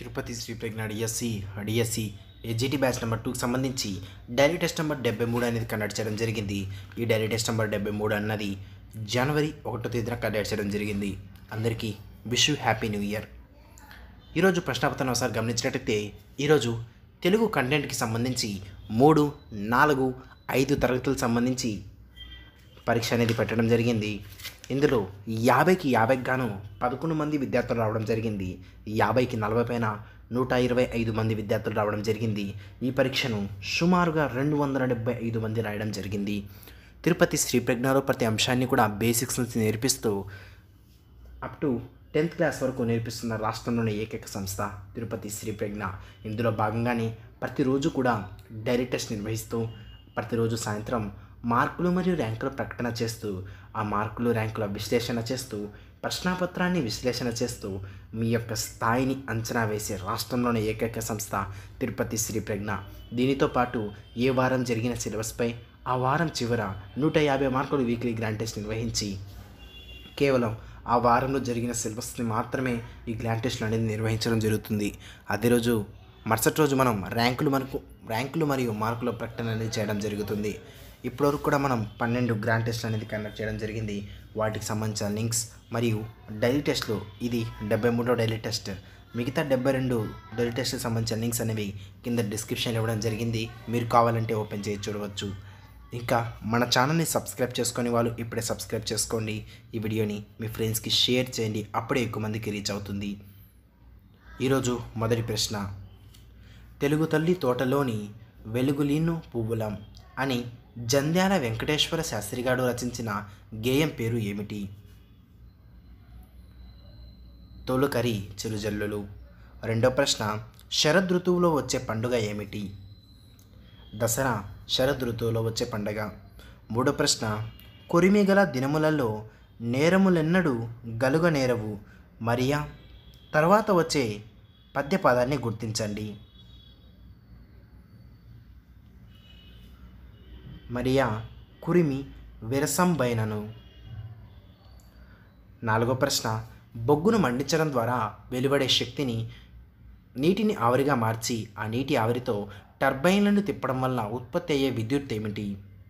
Tirupati Shri Pragna DSC DSC SGT batch number టూకి సంబంధించి daily test number డెబ్బై మూడు అనేది కండక్ట్ చేయడం జరిగింది ఈ డైలీ టెస్ట్ నెంబర్ డెబ్బై మూడు అన్నది జనవరి ఒకటో తేదీన కండక్ట్ చేయడం జరిగింది అందరికీ wish you happy new year ఈరోజు ప్రశ్నాపత్రం ఒకసారి గమనించినట్టయితే ఈరోజు తెలుగు కంటెంట్కి సంబంధించి మూడు నాలుగు ఐదు తరగతులకు సంబంధించి పరీక్ష అనేది పెట్టడం జరిగింది ఇందులో యాభైకి యాభైకి గాను పదకొండు మంది విద్యార్థులు రావడం జరిగింది యాభైకి నలభై పైన నూట ఇరవై ఐదు మంది విద్యార్థులు రావడం జరిగింది ఈ పరీక్షను సుమారుగా రెండు వందల డెబ్బై ఐదు మంది రాయడం జరిగింది తిరుపతి శ్రీ ప్రజ్ఞలో ప్రతి అంశాన్ని కూడా బేసిక్స్ నుంచి నేర్పిస్తూ అప్ టు టెన్త్ క్లాస్ వరకు నేర్పిస్తున్న రాష్ట్రంలోని ఏకైక సంస్థ తిరుపతి శ్రీ ప్రజ్ఞ ఇందులో భాగంగానే ప్రతిరోజు కూడా డైరీ టెస్ట్ నిర్వహిస్తూ ప్రతిరోజు సాయంత్రం మార్కులు మరియు ర్యాంకుల ప్రకటన చేస్తూ ఆ మార్కులు ర్యాంకుల విశ్లేషణ చేస్తూ ప్రశ్నాపత్రాన్ని విశ్లేషణ చేస్తూ మీ యొక్క స్థాయిని అంచనా వేసే రాష్ట్రంలోని ఏకైక సంస్థ తిరుపతి శ్రీ ప్రజ్ఞ దీనితో పాటు ఏ వారం జరిగిన సిలబస్పై ఆ వారం చివర నూట యాభై మార్కులు వీక్లీ గ్రాండ్ టెస్ట్ నిర్వహించి కేవలం ఆ వారంలో జరిగిన సిలబస్ని మాత్రమే ఈ గ్రాండ్ టెస్ట్లు అనేది నిర్వహించడం జరుగుతుంది అదే రోజు మరుసటి రోజు మనం ర్యాంకులు మనకు ర్యాంకులు మరియు మార్కుల ప్రకటన అనేది చేయడం జరుగుతుంది ఇప్పటివరకు కూడా మనం పన్నెండు గ్రాండ్ టెస్ట్లు అనేది కండక్ట్ చేయడం జరిగింది వాటికి సంబంధించిన లింక్స్ మరియు డైలీ టెస్ట్లు ఇది డెబ్బై మూడో డైలీ టెస్ట్ మిగతా డెబ్బై రెండు డైలీ టెస్ట్కి సంబంధించిన లింక్స్ అనేవి కింద డిస్క్రిప్షన్ ఇవ్వడం జరిగింది మీరు కావాలంటే ఓపెన్ చేసి చూడవచ్చు ఇంకా మన ఛానల్ని సబ్స్క్రైబ్ చేసుకొని వాళ్ళు ఇప్పుడే సబ్స్క్రైబ్ చేసుకోండి ఈ వీడియోని మీ ఫ్రెండ్స్కి షేర్ చేయండి అప్పుడే ఎక్కువ మందికి రీచ్ అవుతుంది ఈరోజు మొదటి ప్రశ్న తెలుగు తల్లి తోటలోని వెలుగులీను పువ్వులం అని జంధ్యాల వెంకటేశ్వర శాస్త్రి గారు రచించిన గేయం పేరు ఏమిటి తొలుకరి చిరుజల్లులు రెండో ప్రశ్న శరదృతువులో వచ్చే పండుగ ఏమిటి దసరా శరద్ ఋతువులో వచ్చే పండగ మూడో ప్రశ్న కొరిమిగల దినములలో నేరములెన్నడు గలుగ నేరవు మరియా తర్వాత వచ్చే పద్యపదాన్ని గుర్తించండి మరియా కురిమి విరసంబైనను నాలుగో ప్రశ్న బొగ్గును మండించడం ద్వారా వెలువడే శక్తిని నీటిని ఆవిరిగా మార్చి ఆ నీటి ఆవిరితో టర్బైన్లను తిప్పడం వల్ల ఉత్పత్తి అయ్యే విద్యుత్ ఏమిటి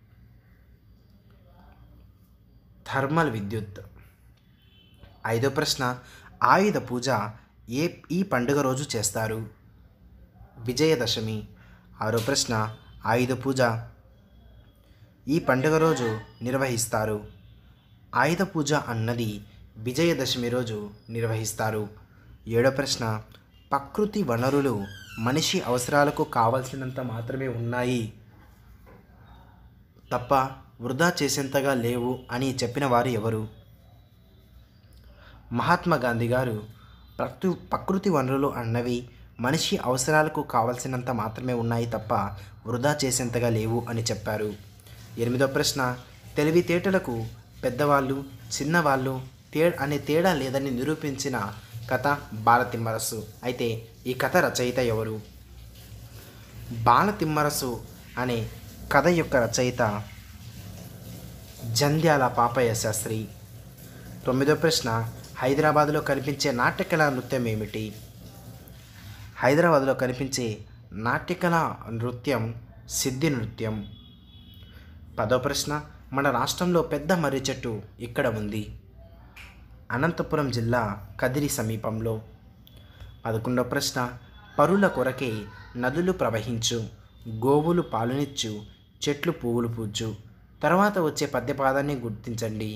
థర్మల్ విద్యుత్ ఐదో ప్రశ్న ఆయుధ పూజ ఏ ఈ పండుగ రోజు చేస్తారు విజయదశమి ఆరో ప్రశ్న ఆయుధ పూజ ఈ పండుగ రోజు నిర్వహిస్తారు ఆయుధ పూజ అన్నది విజయదశమి రోజు నిర్వహిస్తారు ఏడో ప్రశ్న ప్రకృతి వనరులు మనిషి అవసరాలకు కావలసినంత మాత్రమే ఉన్నాయి తప్ప వృధా చేసేంతగా లేవు అని చెప్పిన వారు ఎవరు మహాత్మా గాంధీ గారు ప్రకృ ప్రకృతి వనరులు అన్నవి మనిషి అవసరాలకు కావలసినంత మాత్రమే ఉన్నాయి తప్ప వృధా చేసేంతగా లేవు అని చెప్పారు ఎనిమిదో ప్రశ్న తెలివితేటలకు పెద్దవాళ్ళు చిన్నవాళ్ళు తే అనే తేడా లేదని నిరూపించిన కథ బాలతిమ్మరసు అయితే ఈ కథ రచయిత ఎవరు బాలతిమ్మరసు అనే కథ యొక్క రచయిత జంధ్యాల పాపయ్య శాస్త్రి తొమ్మిదో ప్రశ్న హైదరాబాదులో కనిపించే నాట్యకళా నృత్యం ఏమిటి హైదరాబాదులో కనిపించే నాట్యకళా నృత్యం సిద్ధి నృత్యం పదో ప్రశ్న మన రాష్ట్రంలో పెద్ద మర్రి చెట్టు ఇక్కడ ఉంది అనంతపురం జిల్లా కదిరి సమీపంలో పదకొండవ ప్రశ్న పరుల కొరకే నదులు ప్రవహించు గోవులు పాలునిచ్చు చెట్లు పువ్వులు పూచు తర్వాత వచ్చే పద్యపాదాన్ని గుర్తించండి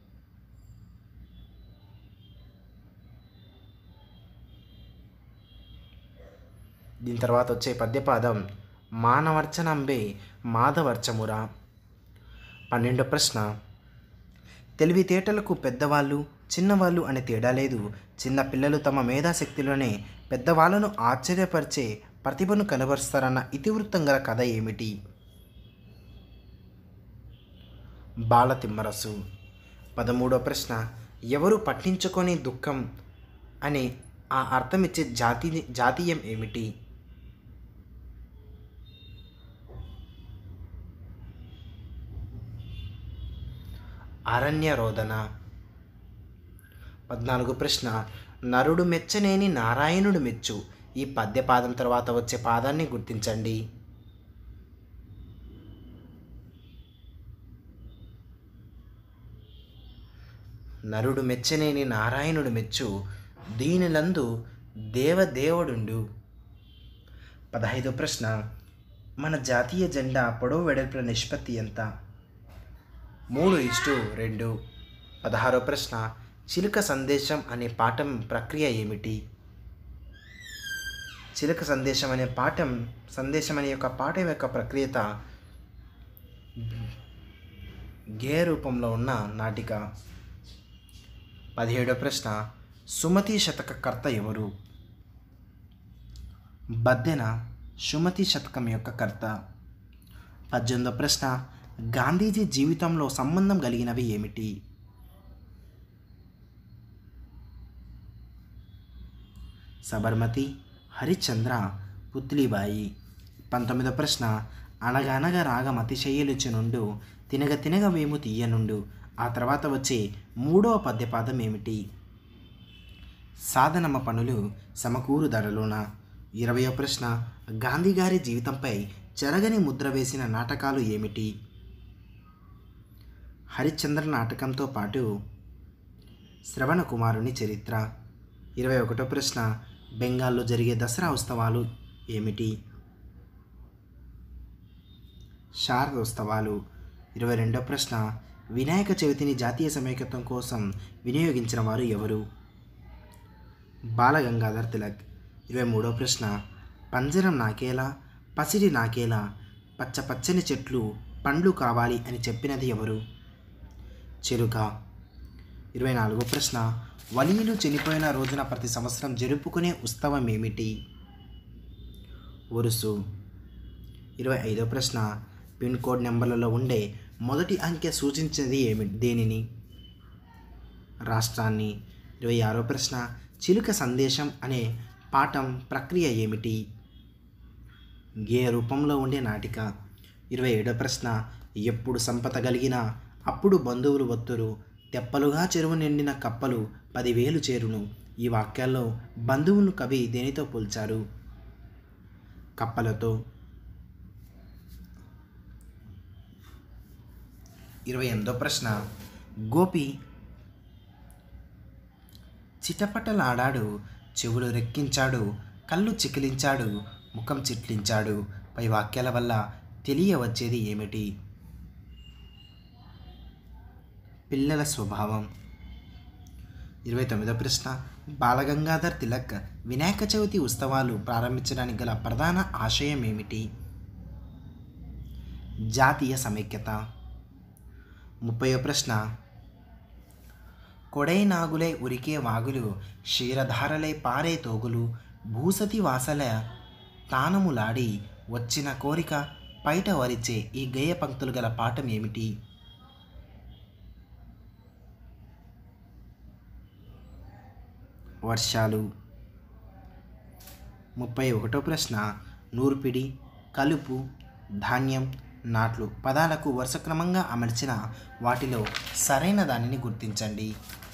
దీని తర్వాత వచ్చే పద్యపాదం మానవర్చనంబే మాధవర్చమురా పన్నెండో ప్రశ్న తెలివితేటలకు పెద్దవాళ్ళు చిన్నవాళ్ళు అనే తేడా లేదు చిన్న పిల్లలు తమ మేధాశక్తిలోనే పెద్దవాళ్ళను ఆశ్చర్యపరిచే ప్రతిభను కనబరుస్తారన్న ఇతివృత్తం గల కథ ఏమిటి బాలతిమ్మరసు పదమూడో ప్రశ్న ఎవరు పట్టించుకొని దుఃఖం అనే ఆ అర్థమిచ్చే జాతి జాతీయం ఏమిటి అరణ్యరోదన పద్నాలుగు ప్రశ్న నరుడు మెచ్చనేని నారాయణుడు మెచ్చు ఈ పద్య పాదం తర్వాత వచ్చే పాదాన్ని గుర్తించండి నరుడు మెచ్చనేని నారాయణుడు మెచ్చు దీనిలందు దేవదేవుడుండు పదహైదో ప్రశ్న మన జాతీయ జెండా పొడవు వెడల్పుల నిష్పత్తి ఎంత మూడు ఇస్టు రెండు పదహారో ప్రశ్న చిలుక సందేశం అనే పాఠం ప్రక్రియ ఏమిటి చిలుక సందేశం అనే పాఠం సందేశం అనే యొక్క పాఠం యొక్క ప్రక్రియత గే రూపంలో ఉన్న నాటిక పదిహేడో ప్రశ్న సుమతి శతక కర్త ఎవరు బద్దెన సుమతి శతకం యొక్క కర్త పద్దెనిమిదో ప్రశ్న గాంధీజీ జీవితంలో సంబంధం కలిగినవి ఏమిటి సబర్మతి హరిశ్చంద్ర పుత్లిబాయి పంతొమ్మిదో ప్రశ్న అనగనగ రాగం అతిశయ్యలుచి నుండు తినగ తినగ వేము తీయనుండు ఆ తర్వాత వచ్చే మూడవ పద్యపాదం ఏమిటి సాధనమ పనులు సమకూరు ధరలోన ఇరవయో ప్రశ్న గాంధీ గారి జీవితంపై చెరగని ముద్ర వేసిన నాటకాలు ఏమిటి హరిశ్చంద్ర నాటకంతో పాటు శ్రవణ కుమారుని చరిత్ర ఇరవై ఒకటో ప్రశ్న బెంగాల్లో జరిగే దసరా ఉత్సవాలు ఏమిటి శారదోత్సవాలు ఇరవై రెండో ప్రశ్న వినాయక చవితిని జాతీయ సమైక్యత్వం కోసం వినియోగించిన వారు ఎవరు బాలగంగాధర్ తిలక్ ఇరవై మూడో ప్రశ్న పంజరం నాకేలా పసిడి నాకేలా పచ్చ పచ్చని చెట్లు పండ్లు కావాలి అని చెప్పినది ఎవరు చెరుక ఇరవై నాలుగో ప్రశ్న వలీలు చనిపోయిన రోజున ప్రతి సంవత్సరం జరుపుకునే ఉత్సవం ఏమిటి ఉరుసు ఇరవై ఐదో ప్రశ్న పిన్ కోడ్ నెంబర్లలో ఉండే మొదటి అంకె సూచించేది ఏమి దేనిని రాష్ట్రాన్ని ఇరవై ఆరో ప్రశ్న చిలుక సందేశం అనే పాఠం ప్రక్రియ ఏమిటి గే రూపంలో ఉండే నాటిక ఇరవై ఏడో ప్రశ్న ఎప్పుడు సంపద కలిగినా అప్పుడు బంధువులు వత్తురు తెప్పలుగా చెరువు నిండిన కప్పలు పదివేలు చేరును ఈ వాక్యాల్లో బంధువులను కవి దేనితో పోల్చారు కప్పలతో ఇరవై ఎనిమిదో ప్రశ్న గోపి చిటపటలాడాడు చెవులు రెక్కించాడు కళ్ళు చికిలించాడు ముఖం చిట్లించాడు పై వాక్యాల వల్ల తెలియవచ్చేది ఏమిటి పిల్లల స్వభావం ఇరవై తొమ్మిదో ప్రశ్న బాలగంగాధర్ తిలక్ వినాయక చవితి ఉత్సవాలు ప్రారంభించడానికి గల ప్రధాన ఆశయం ఏమిటి జాతీయ సమైక్యత ముప్పయో ప్రశ్న కొడై నాగులై ఉరికే వాగులు క్షీరధారలై పారే తోగులు భూసతి వాసల తానములాడి వచ్చిన కోరిక పైట వరిచే ఈ గేయ పంక్తులు గల పాఠం ఏమిటి వర్షాలు ముప్పై ఒకటో ప్రశ్న నూర్పిడి కలుపు ధాన్యం నాట్లు పదాలకు వరుసక్రమంగా అమర్చిన వాటిలో సరైన దానిని గుర్తించండి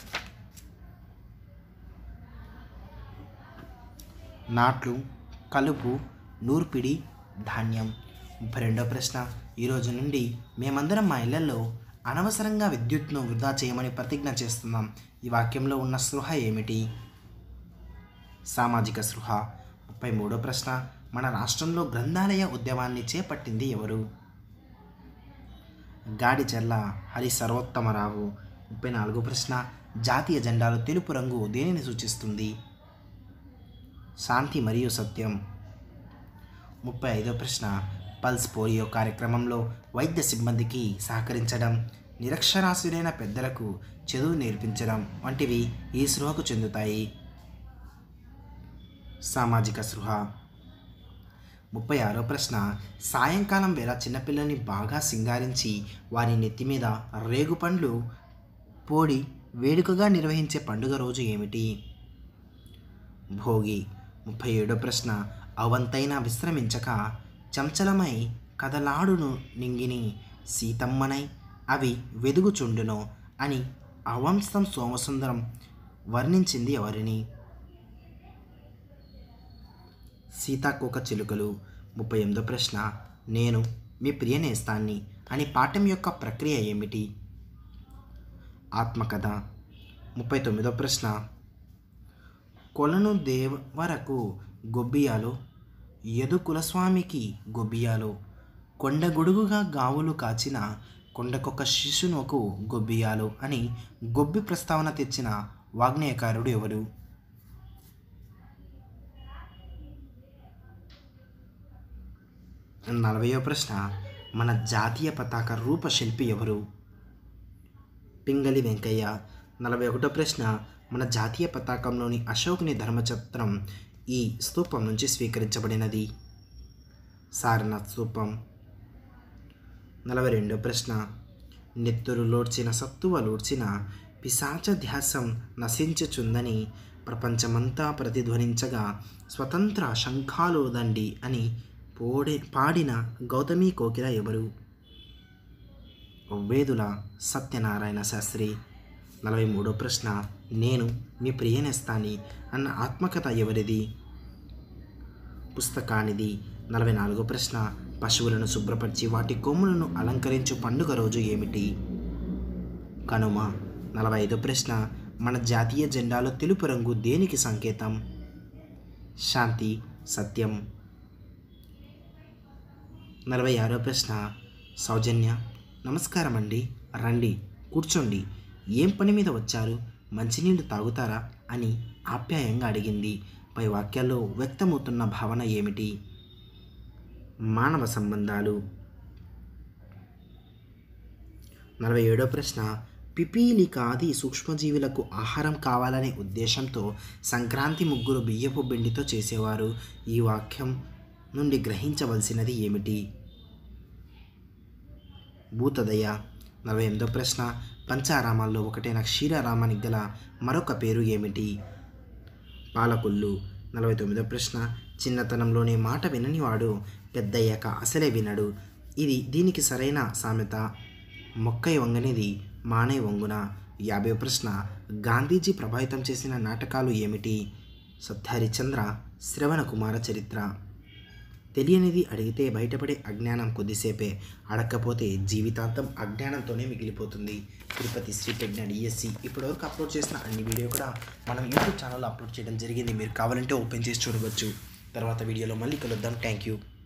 నాట్లు కలుపు నూర్పిడి ధాన్యం ముప్పై రెండో ప్రశ్న ఈరోజు నుండి మేమందరం మా ఇళ్లలో అనవసరంగా విద్యుత్ను వృధా చేయమని ప్రతిజ్ఞ చేస్తున్నాం ఈ వాక్యంలో ఉన్న స్పృహ ఏమిటి సామాజిక స్పృహ ముప్పై మూడో ప్రశ్న మన రాష్ట్రంలో గ్రంథాలయ ఉద్యమాన్ని చేపట్టింది ఎవరు గాడిచెర్ల హరి సర్వోత్తమరావు ముప్పై నాలుగో ప్రశ్న జాతీయ జెండాలో తెలుపు రంగు దేనిని సూచిస్తుంది శాంతి మరియు సత్యం ముప్పై ఐదో ప్రశ్న పల్స్ పోలియో కార్యక్రమంలో వైద్య సిబ్బందికి సహకరించడం నిరక్షరాస్యులైన పెద్దలకు చదువు నేర్పించడం వంటివి ఈ స్పృహకు చెందుతాయి సామాజిక స్పృహ ముప్పై ఆరో ప్రశ్న సాయంకాలం వేళ చిన్నపిల్లల్ని బాగా సింగారించి వారి నెత్తి మీద రేగుపండ్లు పోడి వేడుకగా నిర్వహించే పండుగ రోజు ఏమిటి భోగి ముప్పై ఏడో ప్రశ్న అవంతైనా విశ్రమించక చంచలమై కదలాడును నింగిని సీతమ్మనై అవి వెదుగుచుండును అని అవంశం సోమసుందరం వర్ణించింది ఎవరిని సీతాకోక చిలుకలు ముప్పై ఎనిమిదో ప్రశ్న నేను మీ ప్రియ నేస్తాన్ని అని పాఠం యొక్క ప్రక్రియ ఏమిటి ఆత్మకథ ముప్పై తొమ్మిదో ప్రశ్న కొలను దేవరకు గొబ్బియాలు యదు కులస్వామికి గొబ్బియాలు కొండగొడుగుగా గావులు కాచిన కొండకొక శిశునుకు గొబ్బియాలు అని గొబ్బి ప్రస్తావన తెచ్చిన వాగ్నేయకారుడు ఎవరు నలభయో ప్రశ్న మన జాతీయ పతాక రూపశిల్పి ఎవరు పింగళి వెంకయ్య నలభై ఒకటో ప్రశ్న మన జాతీయ పతాకంలోని అశోకుని ధర్మచక్రం ఈ స్తూపం నుంచి స్వీకరించబడినది సారనాథ్ స్తూపం నలభై రెండో ప్రశ్న నెత్తురు లోడ్చిన సత్తువ లోడ్చిన పిశాచ ధ్యాసం నశించుచుందని ప్రపంచమంతా ప్రతిధ్వనించగా స్వతంత్ర శంఖాలోదండి అని పోడి పాడిన గౌతమి కోకిల ఎవరు వేదుల సత్యనారాయణ శాస్త్రి నలభై మూడో ప్రశ్న నేను మీ ప్రియనేస్తాని అన్న ఆత్మకథ ఎవరిది పుస్తకానిది నలభై నాలుగో ప్రశ్న పశువులను శుభ్రపరిచి వాటి కొమ్ములను అలంకరించు పండుగ రోజు ఏమిటి కనుమ నలభై ఐదో ప్రశ్న మన జాతీయ జెండాలో తెలుపు రంగు దేనికి సంకేతం శాంతి సత్యం నలభై ఆరో ప్రశ్న సౌజన్య నమస్కారం అండి రండి కూర్చోండి ఏం పని మీద వచ్చారు మంచినీళ్ళు తాగుతారా అని ఆప్యాయంగా అడిగింది పై వాక్యాల్లో వ్యక్తమవుతున్న భావన ఏమిటి మానవ సంబంధాలు నలభై ఏడో ప్రశ్న పిపీలికాది సూక్ష్మజీవులకు ఆహారం కావాలనే ఉద్దేశంతో సంక్రాంతి ముగ్గురు బియ్యపు పిండితో చేసేవారు ఈ వాక్యం నుండి గ్రహించవలసినది ఏమిటి భూతదయ నలభై ఎనిమిదో ప్రశ్న పంచారామాల్లో ఒకటైన క్షీరారామానికి గల మరొక పేరు ఏమిటి పాలకొల్లు నలభై తొమ్మిదో ప్రశ్న చిన్నతనంలోనే మాట విననివాడు పెద్దయ్యాక అసలే వినడు ఇది దీనికి సరైన సామెత మొక్కై వంగనిది మానే వంగున యాభై ప్రశ్న గాంధీజీ ప్రభావితం చేసిన నాటకాలు ఏమిటి సత్యహరిచంద్ర శ్రవణ కుమార చరిత్ర తెలియనిది అడిగితే బయటపడే అజ్ఞానం కొద్దిసేపే అడగకపోతే జీవితాంతం అజ్ఞానంతోనే మిగిలిపోతుంది తిరుపతి శ్రీ ప్రజ్ఞ డిఎస్సి ఇప్పటివరకు అప్లోడ్ చేసిన అన్ని వీడియో కూడా మనం యూట్యూబ్ ఛానల్లో అప్లోడ్ చేయడం జరిగింది మీరు కావాలంటే ఓపెన్ చేసి చూడవచ్చు తర్వాత వీడియోలో మళ్ళీ కలుద్దాం థ్యాంక్ యూ